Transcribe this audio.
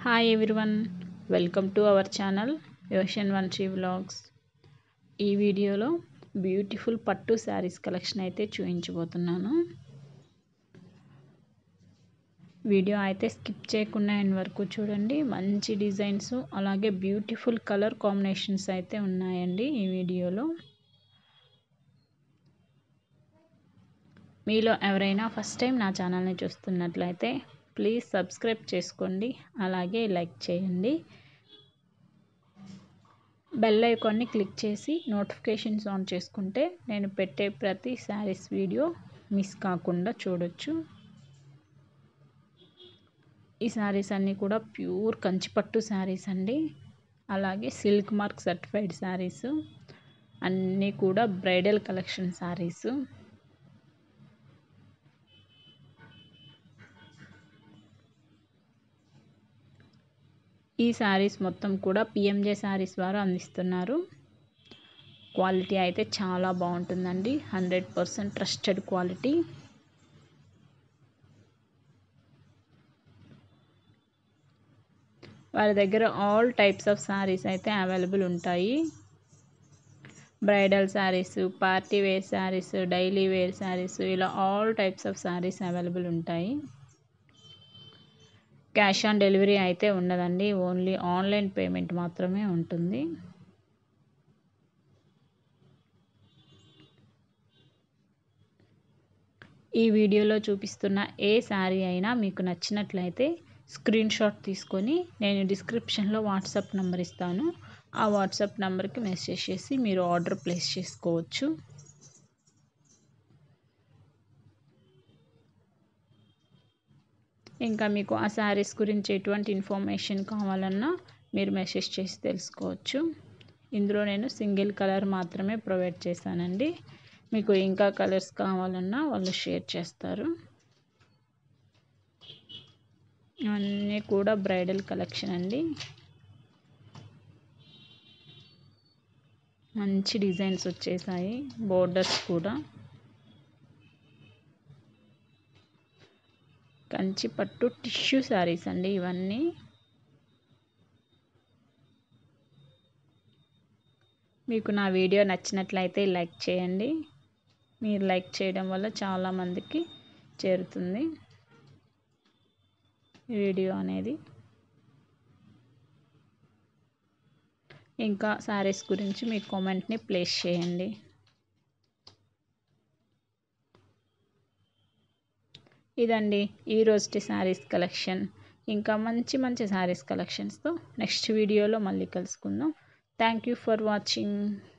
hi everyone welcome to our channel యోషన్ వన్ Sri vlogs ఈ వీడియోలో బ్యూటిఫుల్ పట్టు శారీస్ కలెక్షన్ అయితే చూపించబోతున్నాను వీడియో అయితే స్కిప్ చేయకుండా ఎండ్ వరకు చూడండి మంచి డిజైన్స్ అలాగే బ్యూటిఫుల్ కలర్ కాంబినేషన్స్ అయితే ఉన్నాయండి ఈ వీడియోలో మీలో ఎవరైనా ఫస్ట్ టైం నా ఛానల్ని చూస్తున్నట్లయితే ప్లీజ్ సబ్స్క్రైబ్ చేసుకోండి అలాగే లైక్ చేయండి బెల్ ఐకాన్ని క్లిక్ చేసి నోటిఫికేషన్స్ ఆన్ చేసుకుంటే నేను పెట్టే ప్రతి శారీస్ వీడియో మిస్ కాకుండా చూడొచ్చు ఈ శారీస్ అన్నీ కూడా ప్యూర్ కంచిపట్టు శారీస్ అండి అలాగే సిల్క్ మార్క్ సర్టిఫైడ్ శారీస్ అన్నీ కూడా బ్రైడల్ కలెక్షన్ శారీస్ ఈ శారీస్ మొత్తం కూడా పిఎంజే శారీస్ వారు అందిస్తున్నారు క్వాలిటీ అయితే చాలా బాగుంటుందండి హండ్రెడ్ పర్సెంట్ ట్రస్టెడ్ క్వాలిటీ వారి దగ్గర ఆల్ టైప్స్ ఆఫ్ శారీస్ అయితే అవైలబుల్ ఉంటాయి bridal sarees party wear sarees daily wear sarees ఇలా all types of sarees available ఉంటాయి క్యాష్ ఆన్ డెలివరీ అయితే ఉండదండి ఓన్లీ ఆన్లైన్ పేమెంట్ మాత్రమే ఉంటుంది ఈ వీడియోలో చూపిస్తున్న ఏ శారీ అయినా మీకు నచ్చినట్లయితే స్క్రీన్ షాట్ తీసుకొని నేను డిస్క్రిప్షన్లో వాట్సాప్ నెంబర్ ఇస్తాను ఆ వాట్సాప్ నెంబర్కి మెసేజ్ చేసి మీరు ఆర్డర్ ప్లేస్ చేసుకోవచ్చు ఇంకా మీకు ఆ శారీస్ గురించి ఎటువంటి ఇన్ఫర్మేషన్ కావాలన్నా మీరు మెసేజ్ చేసి తెలుసుకోవచ్చు ఇందులో నేను సింగిల్ కలర్ మాత్రమే ప్రొవైడ్ చేశానండి మీకు ఇంకా కలర్స్ కావాలన్నా వాళ్ళు షేర్ చేస్తారు అన్నీ కూడా బ్రైడల్ కలెక్షన్ అండి మంచి డిజైన్స్ వచ్చేసాయి బోర్డర్స్ కూడా కంచి పట్టు టిష్యూ శారీస్ అండి ఇవన్నీ మీకు నా వీడియో నచ్చినట్లయితే లైక్ చేయండి మీరు లైక్ చేయడం వల్ల చాలామందికి చేరుతుంది వీడియో అనేది ఇంకా శారీస్ గురించి మీ కామెంట్ని ప్లేస్ చేయండి ఇదండి ఈరోజుటి శారీస్ కలెక్షన్ ఇంకా మంచి మంచి శారీస్ కలెక్షన్స్తో నెక్స్ట్ వీడియోలో మళ్ళీ కలుసుకుందాం థ్యాంక్ యూ ఫర్ వాచింగ్